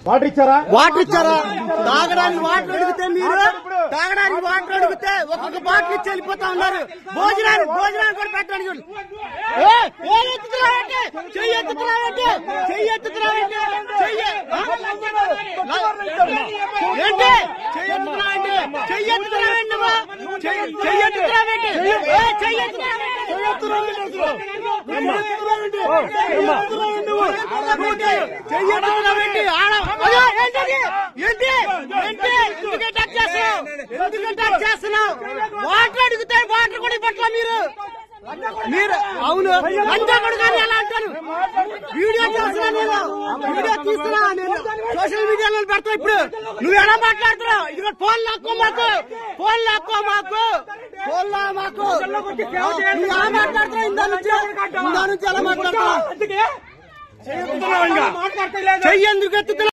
Water ఇచ్చారా water ఇచ్చారా తాగడానికి వాటర్ అడిగితే మీరు తాగడానికి వాటర్ అడిగితే ఒక్కొక్క బాటిల్ ఇచ్చి వెళ్ళిపోతా ఉన్నారు భోజనాలు భోజనాలు కూడా పెట్టడానికి చూడు. ఏ, ఏం ఎత్తుతున్నావంటే చెయ్యి ఎత్తుతున్నావంటే చెయ్యి ఎత్తుతున్నావంటే చెయ్యి ఆ? ఏంటి చెయ్యి ఎత్తుతున్నావంటే చెయ్యి ఎత్తుతున్నావండి నువ్వు చెయ్యి చెయ్యి ఎత్తుతున్నావంటే ఏ, చెయ్యి ఎత్తుతున్నావంటే చెయ్యెత్తుతున్నావేంటి? ఆడ అయ్యో, ఏంటది? ఏంటి ఏంటి ఎందుకు అటాక్ చేస్తున్నావు ఎందుకు అటాక్ చేస్తున్నావు వాటర్ అడిగితే వాటర్ కూడా ఇవ్వట్లా మీరు మీరు అవును లంచా కొడుకు ఎలా అంటారు వీడియో చేస్తున్నా నేను వీడియో తీస్తున్నా నేను సోషల్ మీడియాలో పెడతా ఇప్పుడు నువ్వు ఎలా మాట్లాడుతున్నావు ఇది ఫోన్ లాక్కో మాకు ఫోన్ లాక్కో మాకు ఫోన్ లా మాకు నువ్వు ఎలా మాట్లాడుతున్నావు ఇందా నుంచి ఇందా నుంచి ఎలా మాట్లాడుతున్నావు చెయ్యి ఎందుకు ఎత్తుతున్నావు